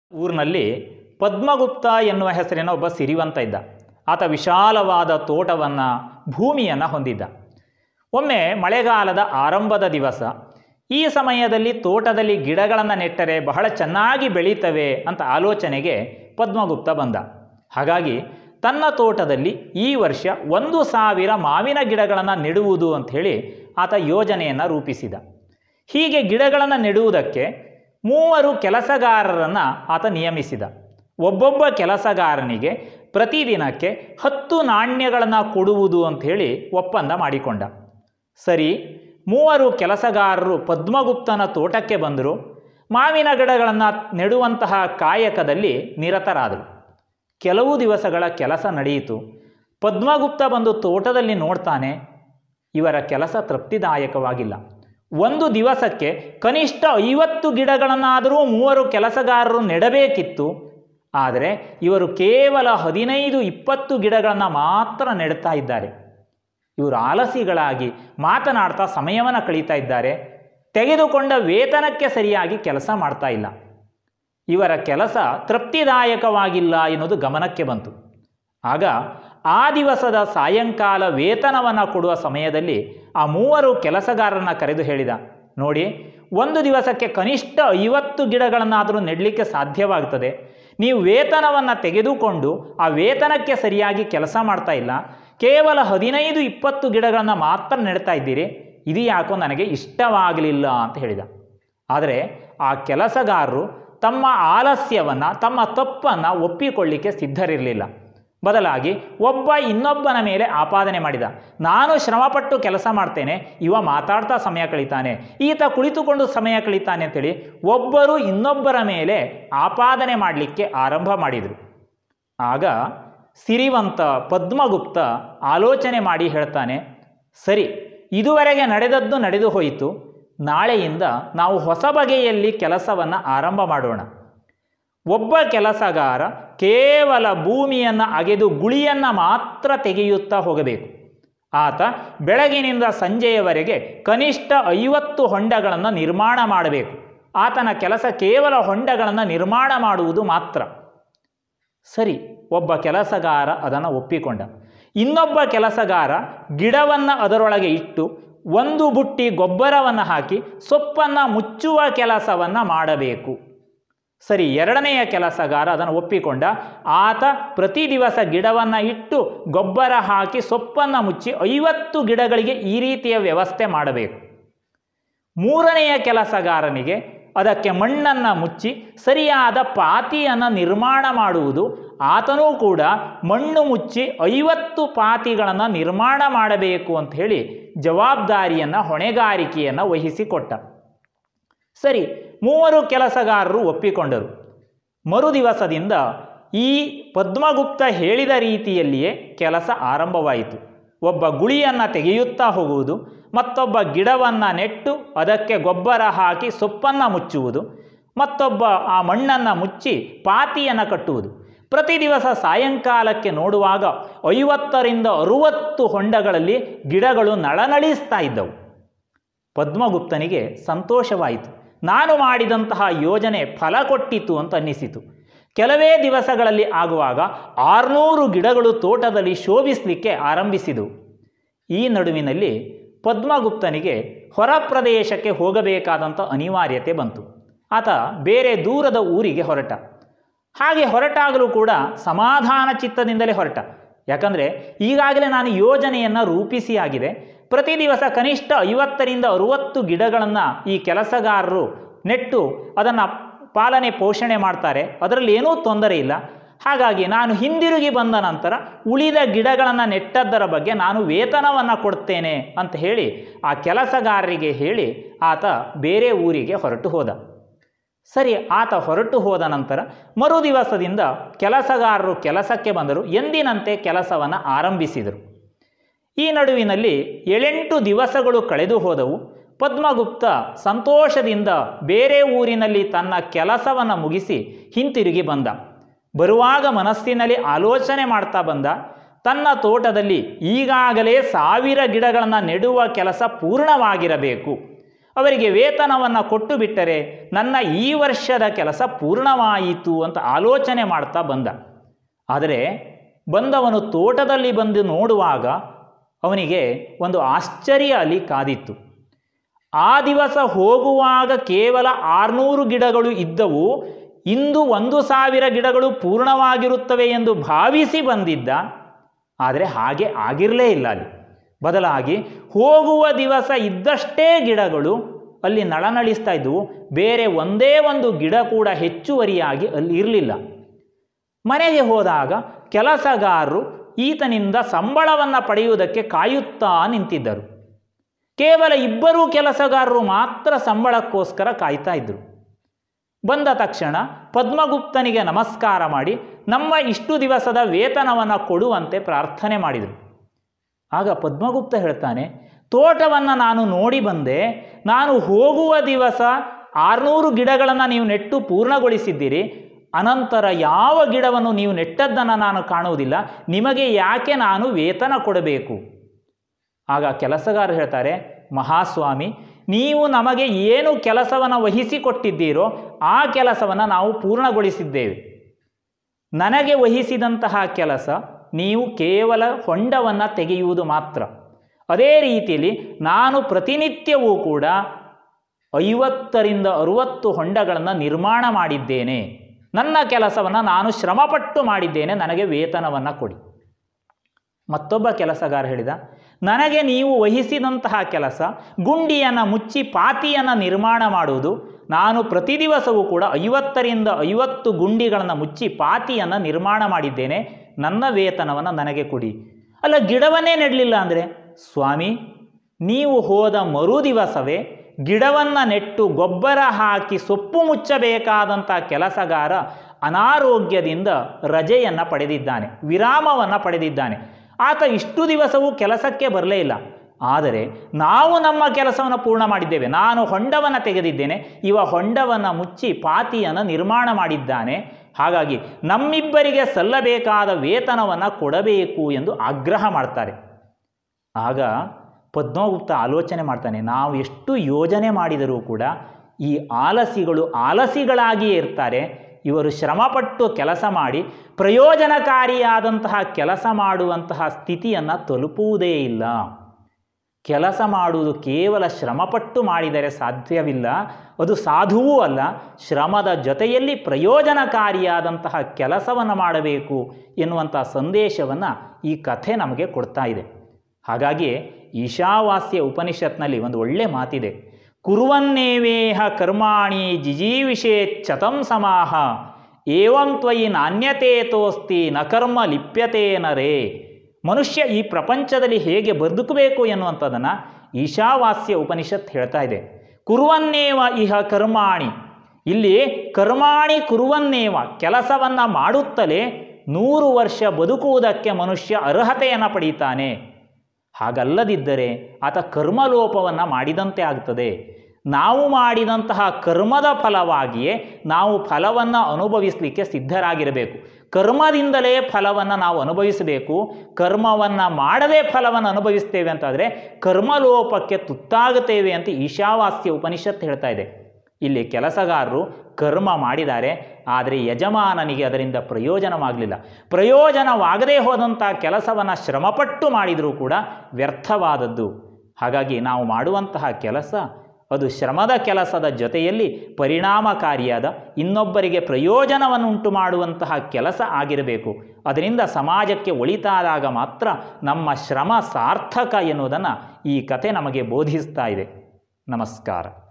ಊರಿನಲ್ಲಿ ಪದ್ಮಗುಪ್ತ ಎನ್ನುವ ಹೆಸರಿನ ಒಬ್ಬ ಸಿರಿವಂತ ಇದ್ದ ಆತ ವಿಶಾಲವಾದ ತೋಟವನ್ನು ಭೂಮಿಯನ್ನು ಹೊಂದಿದ್ದ ಒಮ್ಮೆ ಮಳೆಗಾಲದ ಆರಂಭದ ದಿವಸ ಈ ಸಮಯದಲ್ಲಿ ತೋಟದಲ್ಲಿ ಗಿಡಗಳನ್ನು ನೆಟ್ಟರೆ ಬಹಳ ಚೆನ್ನಾಗಿ ಬೆಳೀತವೆ ಅಂತ ಆಲೋಚನೆಗೆ ಪದ್ಮಗುಪ್ತ ಬಂದ ಹಾಗಾಗಿ ತನ್ನ ತೋಟದಲ್ಲಿ ಈ ವರ್ಷ ಒಂದು ಸಾವಿರ ಮಾವಿನ ಗಿಡಗಳನ್ನು ನೆಡುವುದು ಅಂಥೇಳಿ ಆತ ಯೋಜನೆಯನ್ನು ರೂಪಿಸಿದ ಹೀಗೆ ಗಿಡಗಳನ್ನು ನೆಡುವುದಕ್ಕೆ ಮೂವರು ಕೆಲಸಗಾರರನ್ನು ಆತ ನಿಯಮಿಸಿದ ಒಬ್ಬೊಬ್ಬ ಕೆಲಸಗಾರನಿಗೆ ಪ್ರತಿದಿನಕ್ಕೆ ಹತ್ತು ನಾಣ್ಯಗಳನ್ನು ಕೊಡುವುದು ಅಂಥೇಳಿ ಒಪ್ಪಂದ ಮಾಡಿಕೊಂಡ ಸರಿ ಮೂವರು ಕೆಲಸಗಾರರು ಪದ್ಮಗುಪ್ತನ ತೋಟಕ್ಕೆ ಬಂದರು ಮಾವಿನ ಗಿಡಗಳನ್ನು ನೆಡುವಂತಹ ಕಾಯಕದಲ್ಲಿ ನಿರತರಾದರು ಕೆಲವು ದಿವಸಗಳ ಕೆಲಸ ನಡೆಯಿತು ಪದ್ಮಗುಪ್ತ ಬಂದು ತೋಟದಲ್ಲಿ ನೋಡ್ತಾನೆ ಇವರ ಕೆಲಸ ತೃಪ್ತಿದಾಯಕವಾಗಿಲ್ಲ ಒಂದು ದಿವಸಕ್ಕೆ ಕನಿಷ್ಠ ಐವತ್ತು ಗಿಡಗಳನ್ನಾದರೂ ಮೂವರು ಕೆಲಸಗಾರರು ನೆಡಬೇಕಿತ್ತು ಆದರೆ ಇವರು ಕೇವಲ ಹದಿನೈದು ಇಪ್ಪತ್ತು ಗಿಡಗಳನ್ನು ಮಾತ್ರ ನೆಡ್ತಾ ಇದ್ದಾರೆ ಇವರು ಆಲಸಿಗಳಾಗಿ ಮಾತನಾಡ್ತಾ ಸಮಯವನ್ನು ಕಳೀತಾ ಇದ್ದಾರೆ ತೆಗೆದುಕೊಂಡ ವೇತನಕ್ಕೆ ಸರಿಯಾಗಿ ಕೆಲಸ ಮಾಡ್ತಾ ಇಲ್ಲ ಇವರ ಕೆಲಸ ತೃಪ್ತಿದಾಯಕವಾಗಿಲ್ಲ ಎನ್ನುವುದು ಗಮನಕ್ಕೆ ಬಂತು ಆಗ ಆ ದಿವಸದ ಸಾಯಂಕಾಲ ವೇತನವನ್ನು ಕೊಡುವ ಸಮಯದಲ್ಲಿ ಆ ಮೂವರು ಕೆಲಸಗಾರರನ್ನ ಕರೆದು ಹೇಳಿದ ನೋಡಿ ಒಂದು ದಿವಸಕ್ಕೆ ಕನಿಷ್ಠ ಐವತ್ತು ಗಿಡಗಳನ್ನಾದರೂ ನೆಡಲಿಕ್ಕೆ ಸಾಧ್ಯವಾಗ್ತದೆ ನೀವು ವೇತನವನ್ನು ತೆಗೆದುಕೊಂಡು ಆ ವೇತನಕ್ಕೆ ಸರಿಯಾಗಿ ಕೆಲಸ ಮಾಡ್ತಾ ಇಲ್ಲ ಕೇವಲ ಹದಿನೈದು ಇಪ್ಪತ್ತು ಗಿಡಗಳನ್ನು ಮಾತ್ರ ನೆಡ್ತಾ ಇದ್ದೀರಿ ಇದು ಯಾಕೋ ನನಗೆ ಇಷ್ಟವಾಗಲಿಲ್ಲ ಅಂತ ಹೇಳಿದ ಆದರೆ ಆ ಕೆಲಸಗಾರರು ತಮ್ಮ ಆಲಸ್ಯವನ್ನು ತಮ್ಮ ತಪ್ಪನ್ನು ಒಪ್ಪಿಕೊಳ್ಳಿಕ್ಕೆ ಸಿದ್ಧರಿರಲಿಲ್ಲ ಬದಲಾಗಿ ಒಬ್ಬ ಇನ್ನೊಬ್ಬನ ಮೇಲೆ ಆಪಾದನೆ ಮಾಡಿದ ನಾನು ಶ್ರಮಪಟ್ಟು ಕೆಲಸ ಮಾಡ್ತೇನೆ ಇವ ಮಾತಾಡ್ತಾ ಸಮಯ ಕಳೀತಾನೆ ಈತ ಕುಳಿತುಕೊಂಡು ಸಮಯ ಕಳೀತಾನೆ ಅಂತೇಳಿ ಒಬ್ಬರು ಇನ್ನೊಬ್ಬರ ಮೇಲೆ ಆಪಾದನೆ ಮಾಡಲಿಕ್ಕೆ ಆರಂಭ ಮಾಡಿದರು ಆಗ ಸಿರಿವಂತ ಪದ್ಮಗುಪ್ತ ಆಲೋಚನೆ ಮಾಡಿ ಹೇಳ್ತಾನೆ ಸರಿ ಇದುವರೆಗೆ ನಡೆದದ್ದು ನಡೆದು ಹೋಯಿತು ನಾಳೆಯಿಂದ ನಾವು ಹೊಸ ಬಗೆಯಲ್ಲಿ ಕೆಲಸವನ್ನು ಆರಂಭ ಮಾಡೋಣ ಒಬ್ಬ ಕೆಲಸಗಾರ ಕೇವಲ ಭೂಮಿಯನ್ನು ಅಗೆದು ಗುಳಿಯನ್ನು ಮಾತ್ರ ತೆಗೆಯುತ್ತಾ ಹೋಗಬೇಕು ಆತ ಬೆಳಗಿನಿಂದ ಸಂಜೆಯವರೆಗೆ ಕನಿಷ್ಠ ಐವತ್ತು ಹೊಂಡಗಳನ್ನು ನಿರ್ಮಾಣ ಮಾಡಬೇಕು ಆತನ ಕೆಲಸ ಕೇವಲ ಹೊಂಡಗಳನ್ನು ನಿರ್ಮಾಣ ಮಾಡುವುದು ಮಾತ್ರ ಸರಿ ಒಬ್ಬ ಕೆಲಸಗಾರ ಅದನ್ನು ಒಪ್ಪಿಕೊಂಡ ಇನ್ನೊಬ್ಬ ಕೆಲಸಗಾರ ಗಿಡವನ್ನು ಅದರೊಳಗೆ ಇಟ್ಟು ಒಂದು ಬುಟ್ಟಿ ಗೊಬ್ಬರವನ್ನು ಹಾಕಿ ಸೊಪ್ಪನ್ನು ಮುಚ್ಚುವ ಕೆಲಸವನ್ನು ಮಾಡಬೇಕು ಸರಿ ಎರಡನೆಯ ಕೆಲಸಗಾರ ಅದನ್ನು ಒಪ್ಪಿಕೊಂಡ ಆತ ಪ್ರತಿ ದಿವಸ ಗಿಡವನ್ನು ಇಟ್ಟು ಗೊಬ್ಬರ ಹಾಕಿ ಸೊಪ್ಪನ್ನು ಮುಚ್ಚಿ ಐವತ್ತು ಗಿಡಗಳಿಗೆ ಈ ರೀತಿಯ ವ್ಯವಸ್ಥೆ ಮಾಡಬೇಕು ಮೂರನೆಯ ಕೆಲಸಗಾರನಿಗೆ ಅದಕ್ಕೆ ಮಣ್ಣನ್ನು ಮುಚ್ಚಿ ಸರಿಯಾದ ಪಾತಿಯನ್ನು ನಿರ್ಮಾಣ ಮಾಡುವುದು ಆತನೂ ಕೂಡ ಮಣ್ಣು ಮುಚ್ಚಿ ಐವತ್ತು ಪಾತಿಗಳನ್ನು ನಿರ್ಮಾಣ ಮಾಡಬೇಕು ಅಂತ ಹೇಳಿ ಜವಾಬ್ದಾರಿಯನ್ನು ಹೊಣೆಗಾರಿಕೆಯನ್ನು ವಹಿಸಿಕೊಟ್ಟ ಸರಿ ಮೂವರು ಕೆಲಸಗಾರರು ಒಪ್ಪಿಕೊಂಡರು ಮರುದಿವಸದಿಂದ ಈ ಪದ್ಮಗುಪ್ತ ಹೇಳಿದ ರೀತಿಯಲ್ಲಿಯೇ ಕೆಲಸ ಆರಂಭವಾಯಿತು ಒಬ್ಬ ಗುಳಿಯನ್ನು ತೆಗೆಯುತ್ತಾ ಹೋಗುವುದು ಮತ್ತೊಬ್ಬ ಗಿಡವನ್ನು ನೆಟ್ಟು ಅದಕ್ಕೆ ಗೊಬ್ಬರ ಹಾಕಿ ಸೊಪ್ಪನ್ನು ಮುಚ್ಚುವುದು ಮತ್ತೊಬ್ಬ ಆ ಮಣ್ಣನ್ನು ಮುಚ್ಚಿ ಪಾತಿಯನ್ನು ಕಟ್ಟುವುದು ಪ್ರತಿ ದಿವಸ ಸಾಯಂಕಾಲಕ್ಕೆ ನೋಡುವಾಗ ಐವತ್ತರಿಂದ ಅರುವತ್ತು ಹೊಂಡಗಳಲ್ಲಿ ಗಿಡಗಳು ನಳನಳಿಸ್ತಾ ಇದ್ದವು ಪದ್ಮಗುಪ್ತನಿಗೆ ಸಂತೋಷವಾಯಿತು ನಾನು ಮಾಡಿದಂತಹ ಯೋಜನೆ ಫಲ ಕೊಟ್ಟಿತು ಅಂತ ಅನ್ನಿಸಿತು ಕೆಲವೇ ದಿವಸಗಳಲ್ಲಿ ಆಗುವಾಗ ಆರುನೂರು ಗಿಡಗಳು ತೋಟದಲ್ಲಿ ಶೋಭಿಸಲಿಕ್ಕೆ ಆರಂಭಿಸಿದವು ಈ ನಡುವಿನಲ್ಲಿ ಪದ್ಮಗುಪ್ತನಿಗೆ ಹೊರ ಪ್ರದೇಶಕ್ಕೆ ಹೋಗಬೇಕಾದಂಥ ಅನಿವಾರ್ಯತೆ ಬಂತು ಆತ ಬೇರೆ ದೂರದ ಊರಿಗೆ ಹೊರಟ ಹಾಗೆ ಹೊರಟಾಗಲೂ ಕೂಡ ಸಮಾಧಾನ ಚಿತ್ತದಿಂದಲೇ ಹೊರಟ ಯಾಕಂದರೆ ಈಗಾಗಲೇ ನಾನು ಯೋಜನೆಯನ್ನು ರೂಪಿಸಿ ಆಗಿದೆ ಪ್ರತಿ ದಿವಸ ಕನಿಷ್ಠ ಐವತ್ತರಿಂದ ಅರುವತ್ತು ಗಿಡಗಳನ್ನು ಈ ಕೆಲಸಗಾರರು ನೆಟ್ಟು ಅದನ್ನು ಪಾಲನೆ ಪೋಷಣೆ ಮಾಡ್ತಾರೆ ಅದರಲ್ಲಿ ಏನೂ ತೊಂದರೆ ಇಲ್ಲ ಹಾಗಾಗಿ ನಾನು ಹಿಂದಿರುಗಿ ಬಂದ ನಂತರ ಉಳಿದ ಗಿಡಗಳನ್ನು ನೆಟ್ಟದ್ದರ ಬಗ್ಗೆ ನಾನು ವೇತನವನ್ನು ಕೊಡ್ತೇನೆ ಅಂತ ಹೇಳಿ ಆ ಕೆಲಸಗಾರರಿಗೆ ಹೇಳಿ ಆತ ಬೇರೆ ಊರಿಗೆ ಹೊರಟು ಹೋದ ಸರಿ ಆತ ಹೊರಟು ಹೋದ ನಂತರ ಮರು ದಿವಸದಿಂದ ಕೆಲಸಗಾರರು ಕೆಲಸಕ್ಕೆ ಬಂದರು ಎಂದಿನಂತೆ ಕೆಲಸವನ್ನು ಆರಂಭಿಸಿದರು ಈ ನಡುವಿನಲ್ಲಿ ಏಳೆಂಟು ದಿವಸಗಳು ಕಳೆದು ಹೋದವು ಪದ್ಮಗುಪ್ತ ಸಂತೋಷದಿಂದ ಬೇರೆ ಊರಿನಲ್ಲಿ ತನ್ನ ಕೆಲಸವನ್ನು ಮುಗಿಸಿ ಹಿಂತಿರುಗಿ ಬಂದ ಬರುವಾಗ ಮನಸ್ಸಿನಲ್ಲಿ ಆಲೋಚನೆ ಮಾಡ್ತಾ ಬಂದ ತನ್ನ ತೋಟದಲ್ಲಿ ಈಗಾಗಲೇ ಸಾವಿರ ಗಿಡಗಳನ್ನು ನೆಡುವ ಕೆಲಸ ಪೂರ್ಣವಾಗಿರಬೇಕು ಅವರಿಗೆ ವೇತನವನ್ನು ಕೊಟ್ಟು ಬಿಟ್ಟರೆ ನನ್ನ ಈ ವರ್ಷದ ಕೆಲಸ ಪೂರ್ಣವಾಯಿತು ಅಂತ ಆಲೋಚನೆ ಮಾಡ್ತಾ ಬಂದ ಆದರೆ ಬಂದವನು ತೋಟದಲ್ಲಿ ಬಂದು ನೋಡುವಾಗ ಅವನಿಗೆ ಒಂದು ಆಶ್ಚರ್ಯ ಅಲ್ಲಿ ಕಾದಿತ್ತು ಆ ದಿವಸ ಹೋಗುವಾಗ ಕೇವಲ ಆರುನೂರು ಗಿಡಗಳು ಇದ್ದವು ಇಂದು ಒಂದು ಸಾವಿರ ಗಿಡಗಳು ಪೂರ್ಣವಾಗಿರುತ್ತವೆ ಎಂದು ಭಾವಿಸಿ ಬಂದಿದ್ದ ಆದರೆ ಹಾಗೆ ಆಗಿರಲೇ ಇಲ್ಲ ಅಲ್ಲಿ ಬದಲಾಗಿ ಹೋಗುವ ದಿವಸ ಇದ್ದಷ್ಟೇ ಗಿಡಗಳು ಅಲ್ಲಿ ನಳನಳಿಸ್ತಾ ಇದ್ದವು ಬೇರೆ ಒಂದೇ ಒಂದು ಗಿಡ ಕೂಡ ಹೆಚ್ಚುವರಿಯಾಗಿ ಅಲ್ಲಿ ಇರಲಿಲ್ಲ ಮನೆಗೆ ಹೋದಾಗ ಕೆಲಸಗಾರರು ಈತನಿಂದ ಸಂಬಳವನ್ನು ಪಡೆಯುವುದಕ್ಕೆ ಕಾಯುತ್ತಾ ನಿಂತಿದ್ದರು ಕೇವಲ ಇಬ್ಬರೂ ಕೆಲಸಗಾರರು ಮಾತ್ರ ಸಂಬಳಕ್ಕೋಸ್ಕರ ಕಾಯ್ತಾ ಇದ್ದರು ಬಂದ ತಕ್ಷಣ ಪದ್ಮಗುಪ್ತನಿಗೆ ನಮಸ್ಕಾರ ಮಾಡಿ ನಮ್ಮ ಇಷ್ಟು ದಿವಸದ ವೇತನವನ್ನು ಕೊಡುವಂತೆ ಪ್ರಾರ್ಥನೆ ಮಾಡಿದರು ಆಗ ಪದ್ಮಗುಪ್ತ ಹೇಳ್ತಾನೆ ತೋಟವನ್ನು ನಾನು ನೋಡಿ ಬಂದೆ ನಾನು ಹೋಗುವ ದಿವಸ ಆರುನೂರು ಗಿಡಗಳನ್ನು ನೀವು ನೆಟ್ಟು ಪೂರ್ಣಗೊಳಿಸಿದ್ದೀರಿ ಅನಂತರ ಯಾವ ಗಿಡವನ್ನು ನೀವು ನೆಟ್ಟದ್ದನ್ನು ನಾನು ಕಾಣುವುದಿಲ್ಲ ನಿಮಗೆ ಯಾಕೆ ನಾನು ವೇತನ ಕೊಡಬೇಕು ಆಗ ಕೆಲಸಗಾರರು ಹೇಳ್ತಾರೆ ಮಹಾಸ್ವಾಮಿ ನೀವು ನಮಗೆ ಏನು ಕೆಲಸವನ್ನು ವಹಿಸಿಕೊಟ್ಟಿದ್ದೀರೋ ಆ ಕೆಲಸವನ್ನು ನಾವು ಪೂರ್ಣಗೊಳಿಸಿದ್ದೇವೆ ನನಗೆ ವಹಿಸಿದಂತಹ ಕೆಲಸ ನೀವು ಕೇವಲ ಹೊಂಡವನ್ನು ತೆಗೆಯುವುದು ಮಾತ್ರ ಅದೇ ರೀತಿಯಲ್ಲಿ ನಾನು ಪ್ರತಿನಿತ್ಯವೂ ಕೂಡ ಐವತ್ತರಿಂದ ಅರುವತ್ತು ಹೊಂಡಗಳನ್ನು ನಿರ್ಮಾಣ ಮಾಡಿದ್ದೇನೆ ನನ್ನ ಕೆಲಸವನ್ನು ನಾನು ಶ್ರಮಪಟ್ಟು ಮಾಡಿದ್ದೇನೆ ನನಗೆ ವೇತನವನ್ನು ಕೊಡಿ ಮತ್ತೊಬ್ಬ ಕೆಲಸಗಾರ ಹೇಳಿದ ನನಗೆ ನೀವು ವಹಿಸಿದಂತಹ ಕೆಲಸ ಗುಂಡಿಯನ್ನು ಮುಚ್ಚಿ ಪಾತಿಯನ್ನು ನಿರ್ಮಾಣ ಮಾಡುವುದು ನಾನು ಪ್ರತಿ ದಿವಸವೂ ಕೂಡ ಐವತ್ತರಿಂದ ಐವತ್ತು ಗುಂಡಿಗಳನ್ನು ಮುಚ್ಚಿ ಪಾತಿಯನ್ನು ನಿರ್ಮಾಣ ಮಾಡಿದ್ದೇನೆ ನನ್ನ ವೇತನವನ್ನು ನನಗೆ ಕೊಡಿ ಅಲ್ಲ ಗಿಡವನ್ನೇ ನೆಡಲಿಲ್ಲ ಅಂದರೆ ಸ್ವಾಮಿ ನೀವು ಹೋದ ಮರು ದಿವಸವೇ ಗಿಡವನ್ನು ನೆಟ್ಟು ಗೊಬ್ಬರ ಹಾಕಿ ಸೊಪ್ಪು ಮುಚ್ಚಬೇಕಾದಂಥ ಕೆಲಸಗಾರ ಅನಾರೋಗ್ಯದಿಂದ ರಜೆಯನ್ನು ಪಡೆದಿದ್ದಾನೆ ವಿರಾಮವನ್ನು ಪಡೆದಿದ್ದಾನೆ ಆತ ಇಷ್ಟು ದಿವಸವೂ ಕೆಲಸಕ್ಕೆ ಬರಲೇ ಇಲ್ಲ ಆದರೆ ನಾವು ನಮ್ಮ ಕೆಲಸವನ್ನು ಪೂರ್ಣ ಮಾಡಿದ್ದೇವೆ ನಾನು ಹೊಂಡವನ್ನು ತೆಗೆದಿದ್ದೇನೆ ಇವ ಹೊಂಡವನ್ನು ಮುಚ್ಚಿ ಪಾತಿಯನ್ನು ನಿರ್ಮಾಣ ಮಾಡಿದ್ದಾನೆ ಹಾಗಾಗಿ ನಮ್ಮಿಬ್ಬರಿಗೆ ಸಲ್ಲಬೇಕಾದ ವೇತನವನ್ನು ಕೊಡಬೇಕು ಎಂದು ಆಗ್ರಹ ಮಾಡ್ತಾರೆ ಆಗ ಪದ್ಮಗುಪ್ತ ಆಲೋಚನೆ ಮಾಡ್ತಾನೆ ನಾವು ಎಷ್ಟು ಯೋಜನೆ ಮಾಡಿದರೂ ಕೂಡ ಈ ಆಲಸಿಗಳು ಆಲಸಿಗಳಾಗಿಯೇ ಇರ್ತಾರೆ ಇವರು ಶ್ರಮಪಟ್ಟು ಕೆಲಸ ಮಾಡಿ ಪ್ರಯೋಜನಕಾರಿಯಾದಂತಹ ಕೆಲಸ ಮಾಡುವಂತಹ ಸ್ಥಿತಿಯನ್ನು ತಲುಪುವುದೇ ಇಲ್ಲ ಕೆಲಸ ಮಾಡುವುದು ಕೇವಲ ಶ್ರಮಪಟ್ಟು ಮಾಡಿದರೆ ಸಾಧ್ಯವಿಲ್ಲ ಅದು ಸಾಧುವೂ ಅಲ್ಲ ಶ್ರಮದ ಜೊತೆಯಲ್ಲಿ ಪ್ರಯೋಜನಕಾರಿಯಾದಂತಹ ಕೆಲಸವನ್ನು ಮಾಡಬೇಕು ಎನ್ನುವಂಥ ಸಂದೇಶವನ್ನು ಈ ಕಥೆ ನಮಗೆ ಕೊಡ್ತಾ ಇದೆ ಹಾಗಾಗಿ ಈಶಾವಾಸ್ಯ ಉಪನಿಷತ್ನಲ್ಲಿ ಒಂದು ಒಳ್ಳೆ ಮಾತಿದೆ ಕುರುವನ್ನೇವೇಹ ಕರ್ಮಾಣಿ ಜಿಜೀವಿಷೇತ್ ಚತಂ ಸಮಾಹ ಏವಂ ತ್ವಯಿ ನಾಣ್ಯತೇತೋಸ್ತಿ ನ ಕರ್ಮ ಲಿಪ್ಯತೆ ನರೇ ಮನುಷ್ಯ ಈ ಪ್ರಪಂಚದಲ್ಲಿ ಹೇಗೆ ಬದುಕಬೇಕು ಎನ್ನುವಂಥದ್ದನ್ನು ಈಶಾವಾಸ್ಯ ಉಪನಿಷತ್ ಹೇಳ್ತಾ ಇದೆ ಕುರುವನ್ನೇವ ಇಹ ಕರ್ಮಾಣಿ ಇಲ್ಲಿ ಕರ್ಮಾಣಿ ಕುರುವನ್ನೇವ ಕೆಲಸವನ್ನು ಮಾಡುತ್ತಲೇ ನೂರು ವರ್ಷ ಬದುಕುವುದಕ್ಕೆ ಮನುಷ್ಯ ಅರ್ಹತೆಯನ್ನು ಪಡೀತಾನೆ ಹಾಗಲ್ಲದಿದ್ದರೆ ಆತ ಕರ್ಮಲೋಪವನ್ನು ಮಾಡಿದಂತೆ ಆಗ್ತದೆ ನಾವು ಮಾಡಿದಂತಹ ಕರ್ಮದ ಫಲವಾಗಿಯೇ ನಾವು ಫಲವನ್ನು ಅನುಭವಿಸಲಿಕ್ಕೆ ಸಿದ್ಧರಾಗಿರಬೇಕು ಕರ್ಮದಿಂದಲೇ ಫಲವನ್ನು ನಾವು ಅನುಭವಿಸಬೇಕು ಕರ್ಮವನ್ನು ಮಾಡದೆ ಫಲವನ್ನು ಅನುಭವಿಸ್ತೇವೆ ಅಂತಾದರೆ ಕರ್ಮಲೋಪಕ್ಕೆ ತುತ್ತಾಗುತ್ತೇವೆ ಅಂತ ಈಶಾವಾಸ್ಯ ಉಪನಿಷತ್ ಹೇಳ್ತಾ ಇದೆ ಇಲ್ಲಿ ಕೆಲಸಗಾರರು ಕರ್ಮ ಮಾಡಿದ್ದಾರೆ ಆದರೆ ಯಜಮಾನನಿಗೆ ಅದರಿಂದ ಪ್ರಯೋಜನವಾಗಲಿಲ್ಲ ಪ್ರಯೋಜನವಾಗದೇ ಹೋದಂಥ ಕೆಲಸವನ್ನು ಶ್ರಮಪಟ್ಟು ಮಾಡಿದರೂ ಕೂಡ ವ್ಯರ್ಥವಾದದ್ದು ಹಾಗಾಗಿ ನಾವು ಮಾಡುವಂತಹ ಕೆಲಸ ಅದು ಶ್ರಮದ ಕೆಲಸದ ಜೊತೆಯಲ್ಲಿ ಪರಿಣಾಮಕಾರಿಯಾದ ಇನ್ನೊಬ್ಬರಿಗೆ ಪ್ರಯೋಜನವನ್ನುಂಟು ಮಾಡುವಂತಹ ಕೆಲಸ ಆಗಿರಬೇಕು ಅದರಿಂದ ಸಮಾಜಕ್ಕೆ ಒಳಿತಾದಾಗ ಮಾತ್ರ ನಮ್ಮ ಶ್ರಮ ಸಾರ್ಥಕ ಎನ್ನುವುದನ್ನು ಈ ಕತೆ ನಮಗೆ ಬೋಧಿಸ್ತಾ ಇದೆ ನಮಸ್ಕಾರ